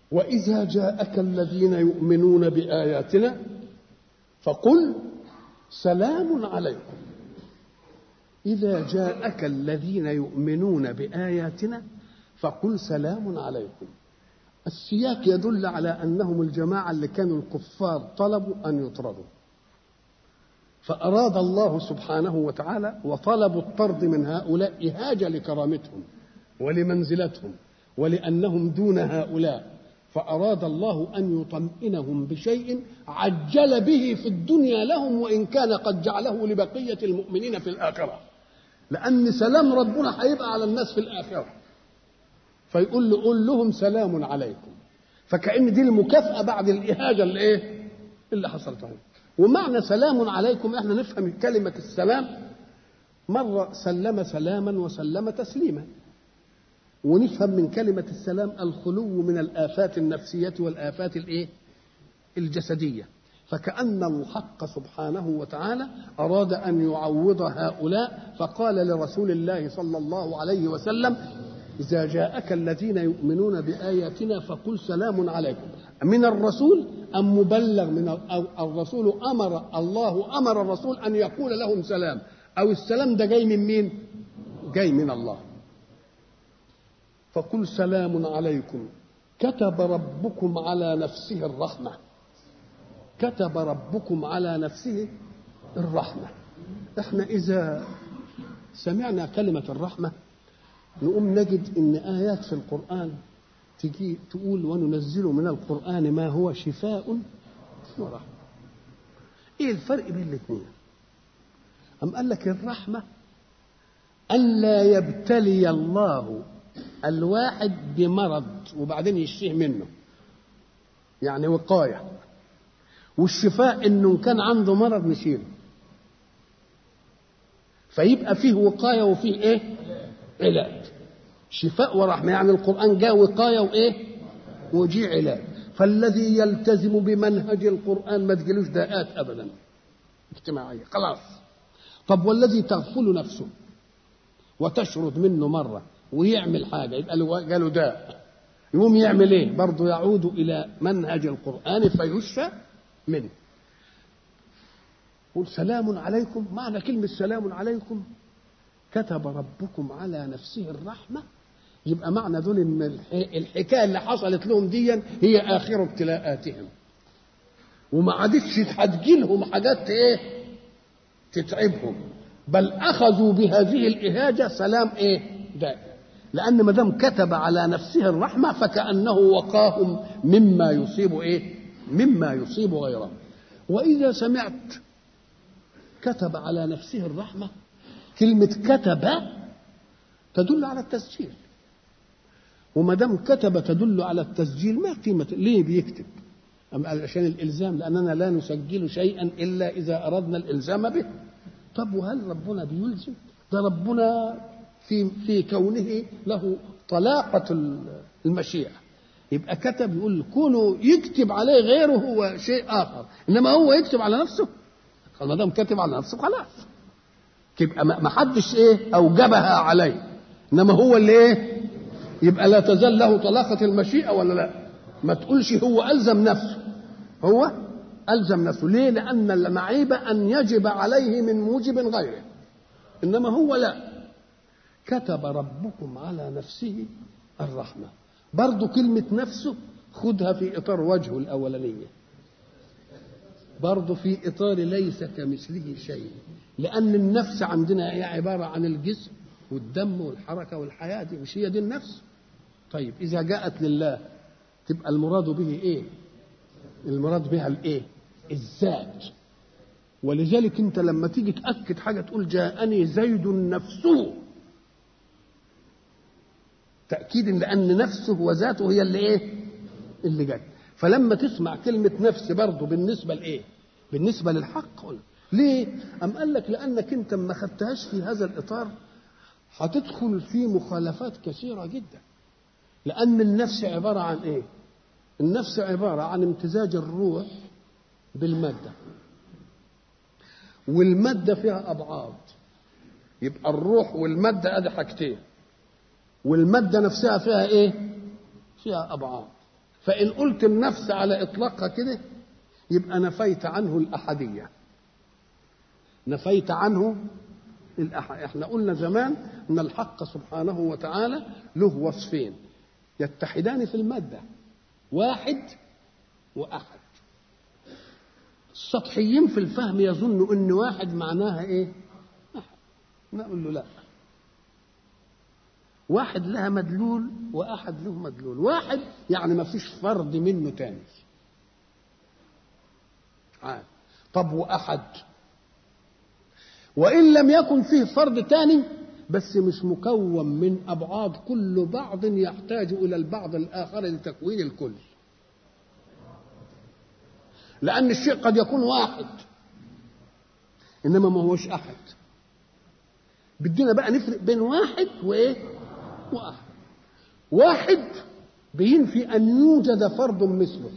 وإذا جاءك الذين يؤمنون بآياتنا فقل سلام عليكم إذا جاءك الذين يؤمنون بآياتنا فقل سلام عليكم السياق يدل على أنهم الجماعة اللي كانوا الكفار طلبوا أن يطردوا فأراد الله سبحانه وتعالى وطلبوا الطرد من هؤلاء إهاجة لكرامتهم ولمنزلتهم ولأنهم دون هؤلاء فأراد الله أن يطمئنهم بشيء عجل به في الدنيا لهم وإن كان قد جعله لبقية المؤمنين في الآخرة لأن سلام ربنا هيبقى على الناس في الآخرة فيقول له قول لهم سلام عليكم فكأن دي المكافأة بعد الإهاجة اللي إيه؟ اللي حصلت لهم ومعنى سلام عليكم احنا نفهم كلمة السلام مرة سلم سلاما وسلم تسليما ونفهم من كلمة السلام الخلو من الآفات النفسية والآفات الإيه؟ الجسدية فكأن الحق سبحانه وتعالى أراد أن يعوض هؤلاء فقال لرسول الله صلى الله عليه وسلم إذا جاءك الذين يؤمنون بآياتنا فقل سلام عليكم من الرسول أم مبلغ من أو الرسول أمر الله أمر الرسول أن يقول لهم سلام أو السلام ده جاي من مين؟ جاي من الله فقل سلام عليكم كتب ربكم على نفسه الرحمة كتب ربكم على نفسه الرحمة احنا إذا سمعنا كلمة الرحمة نقوم نجد ان ايات في القران تجي تقول وننزل من القران ما هو شفاء ورحمه ايه الفرق بين الاثنين ام قال لك الرحمه الا يبتلي الله الواحد بمرض وبعدين يشفيه منه يعني وقايه والشفاء انه كان عنده مرض نشيله فيبقى فيه وقايه وفيه ايه علاج شفاء ورحمه يعني القران جاء وقايه وايه وجي علاج فالذي يلتزم بمنهج القران ما تجيلوش داءات ابدا اجتماعيه خلاص طب والذي تغفل نفسه وتشرد منه مره ويعمل حاجه يبقى له جاله داء يقوم يعمل ايه برضه يعود الى منهج القران فيشفى منه قل سلام عليكم معنى كلمه سلام عليكم كتب ربكم على نفسه الرحمة يبقى معنى دول ان الحكايه اللي حصلت لهم دي هي اخر ابتلاءاتهم وما عادتش هتجيلهم حاجات ايه تتعبهم بل اخذوا بهذه الاهاجه سلام ايه دائم لان ما دام كتب على نفسه الرحمه فكانه وقاهم مما يصيب ايه مما يصيب غيره واذا سمعت كتب على نفسه الرحمه كلمة كتب تدل على التسجيل وما دام كتب تدل على التسجيل ما قيمة ليه بيكتب؟ أم عشان الإلزام لأننا لا نسجل شيئا إلا إذا أردنا الإلزام به طب وهل ربنا بيلزم؟ ده ربنا في في كونه له طلاقة المشيئة يبقى كتب يقول كونه يكتب عليه غيره هو شيء آخر إنما هو يكتب على نفسه ما دام كتب على نفسه خلاص تبقى ما حدش ايه اوجبها عليه انما هو اللي ايه يبقى لا تزال له طلاقة المشيئة ولا لا ما تقولش هو ألزم نفسه هو ألزم نفسه ليه لأن المعيب أن يجب عليه من موجب غيره إنما هو لا كتب ربكم على نفسه الرحمة برضو كلمة نفسه خدها في إطار وجهه الأولانية برضه في إطار ليس كمثله شيء لأن النفس عندنا هي عبارة عن الجسم والدم والحركة والحياة دي مش هي دي النفس طيب إذا جاءت لله تبقى المراد به إيه المراد بها الإيه الذات ولذلك أنت لما تيجي تأكد حاجة تقول جاءني زيد نفسه تأكيد لأن نفسه وذاته هي اللي إيه اللي جاي فلما تسمع كلمة نفس برضه بالنسبة لإيه؟ بالنسبة للحق قل. ليه؟ أم قال لك لأنك أنت ما خدتهاش في هذا الإطار هتدخل في مخالفات كثيرة جدا لأن النفس عبارة عن إيه؟ النفس عبارة عن امتزاج الروح بالمادة والمادة فيها أبعاد يبقى الروح والمادة أدي حاجتين والمادة نفسها فيها إيه؟ فيها أبعاد فإن قلت النفس على إطلاقها كده يبقى نفيت عنه الأحدية نفيت عنه الأح... احنا قلنا زمان ان الحق سبحانه وتعالى له وصفين يتحدان في المادة واحد وأحد السطحيين في الفهم يظنوا ان واحد معناها ايه أحد نقول له لا واحد لها مدلول واحد له مدلول واحد يعني ما فيش فرد منه تاني عاد. طب واحد وان لم يكن فيه فرد تاني بس مش مكون من ابعاد كل بعض يحتاج الى البعض الاخر لتكوين الكل لان الشيء قد يكون واحد انما ما هوش احد بدنا بقى نفرق بين واحد وايه واحد واحد بينفي ان يوجد فرد مثله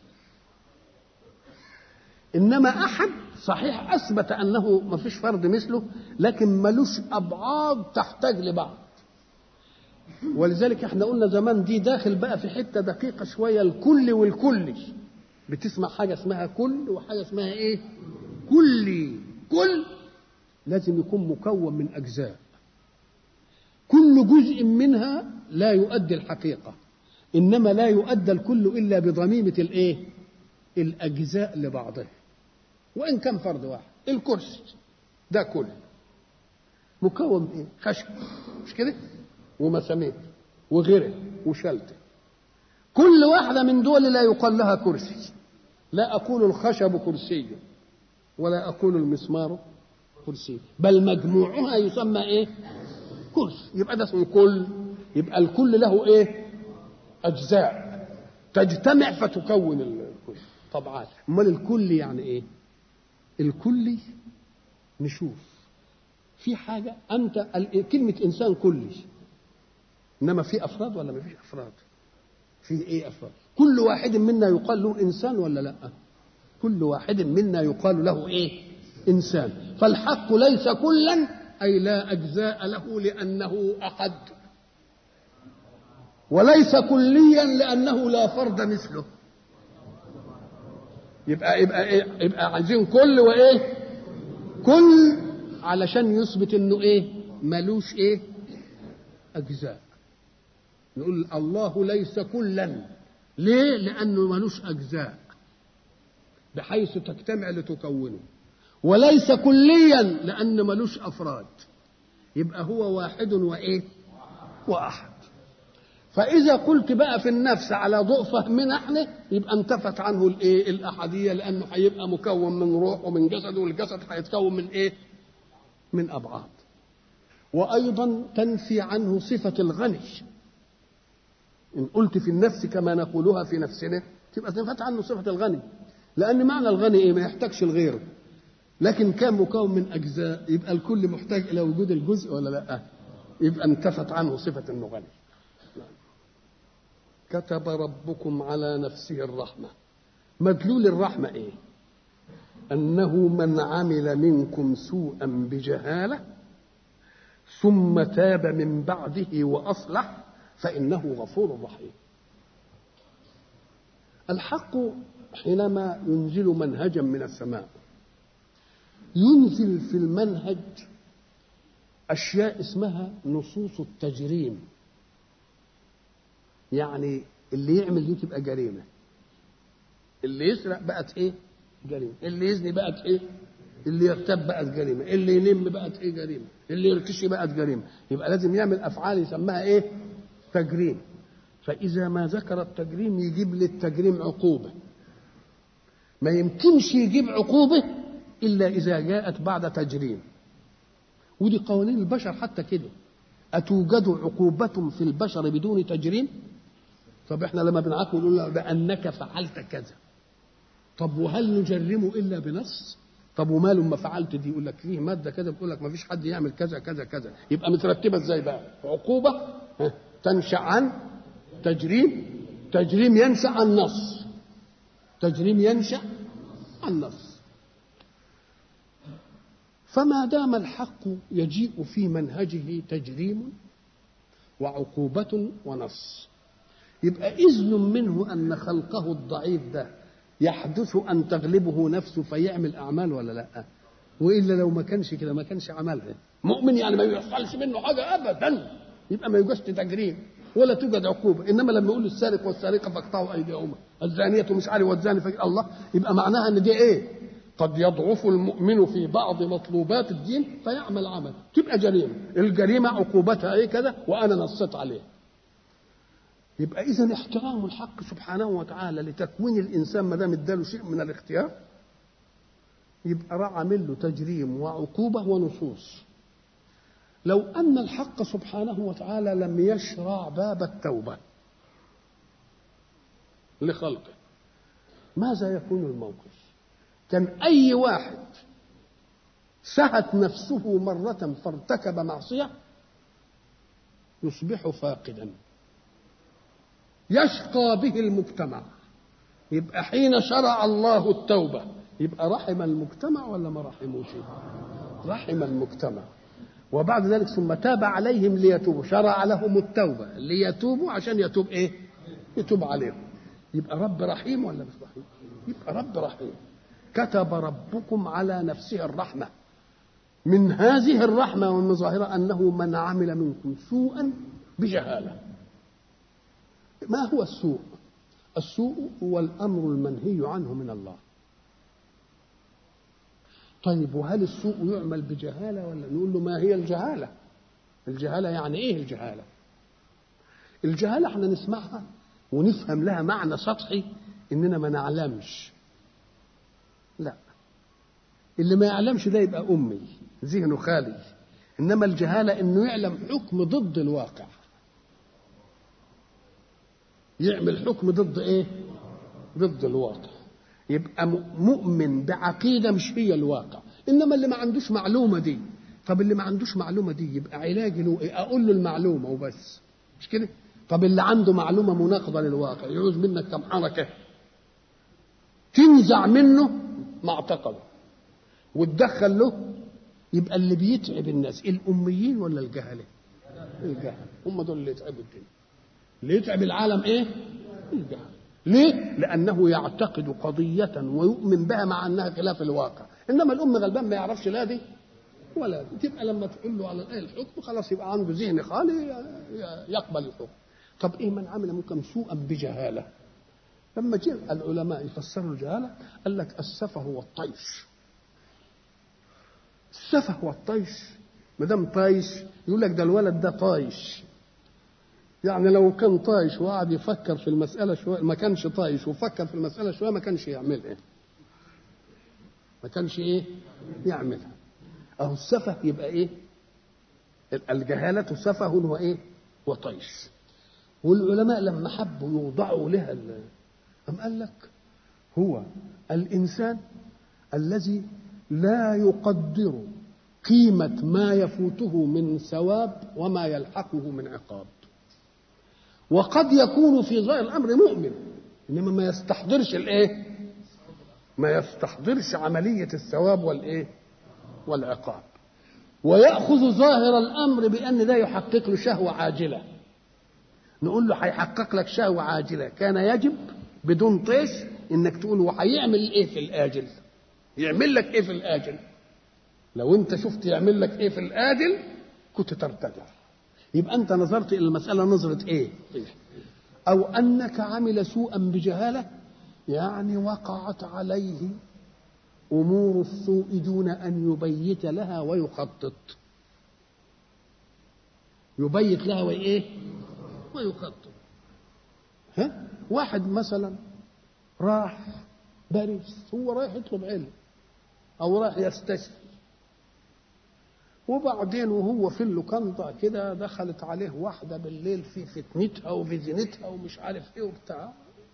انما احد صحيح اثبت انه ما فيش فرد مثله لكن ملوش ابعاد تحتاج لبعض ولذلك احنا قلنا زمان دي داخل بقى في حته دقيقه شويه الكل والكلي بتسمع حاجه اسمها كل وحاجه اسمها ايه كلي كل لازم يكون مكون من اجزاء كل جزء منها لا يؤدي الحقيقه انما لا يؤدى الكل الا بضميمه الايه الاجزاء لبعضها وان كان فرد واحد الكرسي ده كل مكون من ايه خشب مش كده ومسامير وغيره وشلته كل واحده من دول لا يقال لها كرسي لا اقول الخشب كرسي ولا اقول المسمار كرسي بل مجموعها يسمى ايه كرسي يبقى ده اسمه كل يبقى الكل له ايه اجزاء تجتمع فتكون الكل طبعا امال الكل يعني ايه الكلي نشوف في حاجه انت كلمه انسان كلي انما في افراد ولا ما فيش افراد في ايه افراد كل واحد منا يقال له انسان ولا لا كل واحد منا يقال له ايه انسان فالحق ليس كلا اي لا اجزاء له لانه احد وليس كليا لانه لا فرد مثله يبقى يبقى إيه؟ يبقى عايزين كل وايه كل علشان يثبت انه ايه ملوش ايه اجزاء نقول الله ليس كلا ليه لانه ملوش اجزاء بحيث تجتمع لتكونه وليس كليا لان ملوش افراد يبقى هو واحد وايه واحد فإذا قلت بقى في النفس على ضوء فهمنا احنا يبقى انتفت عنه الايه؟ الأحدية لأنه هيبقى مكون من روح ومن جسد والجسد هيتكون من إيه؟ من أبعاد. وأيضا تنفي عنه صفة الغني. إن قلت في النفس كما نقولها في نفسنا تبقى نفت عنه صفة الغني. لأن معنى الغني إيه؟ ما يحتاجش لغيره. لكن كان مكون من أجزاء يبقى الكل محتاج إلى وجود الجزء ولا لأ؟ يبقى انتفت عنه صفة إنه غني. كتب ربكم على نفسه الرحمة مدلول الرحمة إيه أنه من عمل منكم سوءا بجهالة ثم تاب من بعده وأصلح فإنه غفور رحيم الحق حينما ينزل منهجا من السماء ينزل في المنهج أشياء اسمها نصوص التجريم يعني اللي يعمل دي تبقى جريمه اللي يسرق بقت ايه جريمه اللي يزني بقت ايه اللي يغتاب بقت جريمه اللي ينم بقت ايه جريمه اللي يرتشي بقت جريمه يبقى لازم يعمل افعال يسميها ايه تجريم فاذا ما ذكر التجريم يجيب للتجريم عقوبه ما يمكنش يجيب عقوبه الا اذا جاءت بعد تجريم ودي قوانين البشر حتى كده أتوجد عقوبة في البشر بدون تجريم؟ طب احنا لما بنعاقب نقول بأنك فعلت كذا. طب وهل نجرمه إلا بنص؟ طب وماله ما فعلت دي يقول لك فيه مادة كذا بتقول لك ما فيش حد يعمل كذا كذا كذا، يبقى مترتبة ازاي بقى؟ عقوبة تنشأ عن تجريم تجريم ينشأ عن نص. تجريم ينشأ عن نص. فما دام الحق يجيء في منهجه تجريم وعقوبة ونص يبقى إذن منه أن خلقه الضعيف ده يحدث أن تغلبه نفسه فيعمل أعمال ولا لا وإلا لو ما كانش كده ما كانش عملها مؤمن يعني ما يحصلش منه حاجة أبدا يبقى ما يوجدش تجريم ولا توجد عقوبة إنما لما يقول السارق والسارقة فاقطعوا أيديهما الزانية مش عارف والزاني فاقطع الله يبقى معناها إن دي إيه قد يضعف المؤمن في بعض مطلوبات الدين فيعمل عمل تبقى جريمة الجريمة عقوبتها إيه كذا وأنا نصت عليه يبقى إذا احترام الحق سبحانه وتعالى لتكوين الإنسان ما دام اداله شيء من الاختيار يبقى راح عامل له تجريم وعقوبة ونصوص لو أن الحق سبحانه وتعالى لم يشرع باب التوبة لخلقه ماذا يكون الموقف كان أي واحد سهت نفسه مرة فارتكب معصية يصبح فاقدا يشقى به المجتمع يبقى حين شرع الله التوبة يبقى رحم المجتمع ولا ما رحموش رحم المجتمع وبعد ذلك ثم تاب عليهم ليتوبوا شرع لهم التوبة ليتوبوا عشان يتوب ايه يتوب عليهم يبقى رب رحيم ولا مش رحيم يبقى رب رحيم كتب ربكم على نفسه الرحمة من هذه الرحمة ومن ظاهرة أنه من عمل منكم سوءا بجهالة ما هو السوء السوء هو الأمر المنهي عنه من الله طيب وهل السوء يعمل بجهالة ولا نقول له ما هي الجهالة الجهالة يعني ايه الجهالة الجهالة احنا نسمعها ونفهم لها معنى سطحي اننا ما نعلمش لا اللي ما يعلمش ده يبقى امي ذهنه خالي انما الجهاله انه يعلم حكم ضد الواقع يعمل حكم ضد ايه ضد الواقع يبقى مؤمن بعقيده مش هي الواقع انما اللي ما عندوش معلومه دي طب اللي ما عندوش معلومه دي يبقى علاجي له ايه اقول له المعلومه وبس مش كده طب اللي عنده معلومه مناقضه للواقع يعوز منك كم حركه تنزع منه معتقده وتدخل له يبقى اللي بيتعب الناس الاميين ولا الجهله الجهله هم دول اللي يتعبوا الدنيا اللي يتعب العالم ايه الجهل ليه لانه يعتقد قضيه ويؤمن بها مع انها خلاف الواقع انما الام غلبان ما يعرفش لا دي ولا دي تبقى لما تقول له على الايه الحكم خلاص يبقى عنده ذهن خالي يقبل الحكم طب ايه من عمل منكم سوءا بجهاله لما جاء العلماء يفسروا الجهاله قال لك السفه والطيش السفه والطيش ما دام طايش يقول لك ده الولد ده طايش يعني لو كان طايش وقعد يفكر في المسألة شوية ما كانش طايش وفكر في المسألة شوية ما كانش يعملها ما كانش إيه يعملها أهو السفه يبقى إيه الجهالة سفه وإيه وطيش والعلماء لما حبوا يوضعوا لها أم قال لك هو الإنسان الذي لا يقدر قيمة ما يفوته من ثواب وما يلحقه من عقاب وقد يكون في ظاهر الامر مؤمن انما ما يستحضرش الايه ما يستحضرش عمليه الثواب والايه والعقاب وياخذ ظاهر الامر بان ده يحقق له شهوه عاجله نقول له هيحقق لك شهوه عاجله كان يجب بدون طيش انك تقول هو هيعمل ايه في الاجل يعمل لك ايه في الاجل لو انت شفت يعمل لك ايه في الاجل كنت ترتدع يبقى انت نظرت الى المساله نظره ايه او انك عمل سوءا بجهاله يعني وقعت عليه امور السوء دون ان يبيت لها ويخطط يبيت لها وايه ويخطط ها واحد مثلا راح باريس هو رايح يطلب علم او رايح يستشفي وبعدين وهو في اللوكاندا كده دخلت عليه واحدة بالليل في فتنتها وفي زينتها ومش عارف ايه وبتاع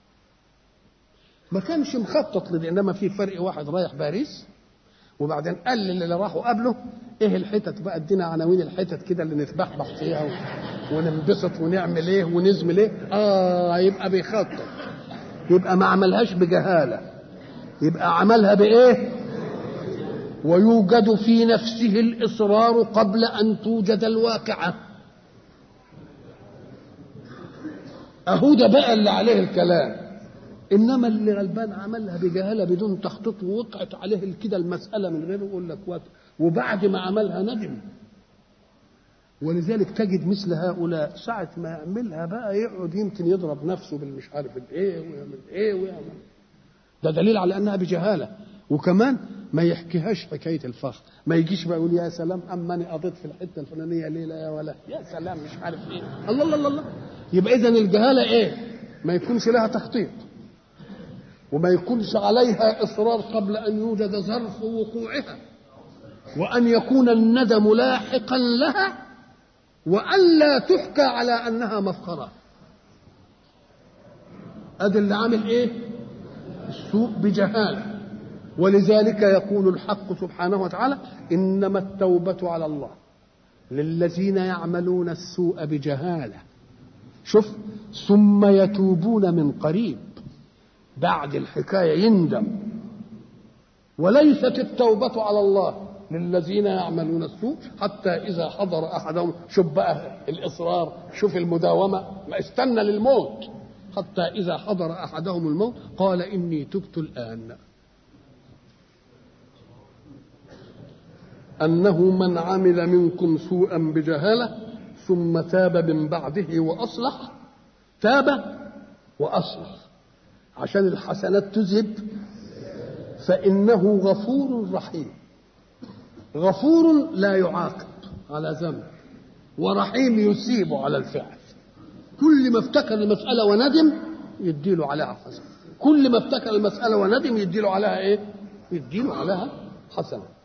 ما كانش مخطط لده انما في فرق واحد رايح باريس وبعدين قال اللي راحوا قبله ايه الحتت بقى ادينا عناوين الحتت كده اللي نتبحبح فيها و... وننبسط ونعمل ايه ونزمل ايه اه يبقى بيخطط يبقى ما عملهاش بجهاله يبقى عملها بايه ويوجد في نفسه الإصرار قبل أن توجد الواقعة اهو ده بقى اللي عليه الكلام انما اللي غلبان عملها بجهاله بدون تخطيط ووقعت عليه كده المساله من غيره يقول لك وات وبعد ما عملها ندم ولذلك تجد مثل هؤلاء ساعة ما يعملها بقى يقعد يمكن يضرب نفسه بالمش عارف ايه ويعمل ايه ويعمل ده دليل على انها بجهاله وكمان ما يحكيهاش حكايه الفخر ما يجيش بقى يقول يا سلام اما انا قضيت في الحته الفلانيه ليله يا ولا يا سلام مش عارف ايه الله الله الله, الله. يبقى اذا الجهاله ايه ما يكونش لها تخطيط وما يكونش عليها اصرار قبل ان يوجد ظرف وقوعها وان يكون الندم لاحقا لها وان لا تحكى على انها مفخره ادي اللي عامل ايه السوء بجهاله ولذلك يقول الحق سبحانه وتعالى انما التوبه على الله للذين يعملون السوء بجهاله شوف ثم يتوبون من قريب بعد الحكايه يندم وليست التوبه على الله للذين يعملون السوء حتى اذا حضر احدهم شوف بقى الاصرار شوف المداومه ما استنى للموت حتى اذا حضر احدهم الموت قال اني تبت الان أنه من عمل منكم سوءا بجهالة ثم تاب من بعده وأصلح تاب وأصلح عشان الحسنات تذهب فإنه غفور رحيم غفور لا يعاقب على ذنب ورحيم يثيب على الفعل كل ما افتكر المسألة وندم يديله عليها حسنة كل ما افتكر المسألة وندم يديله عليها ايه يديله عليها حسنة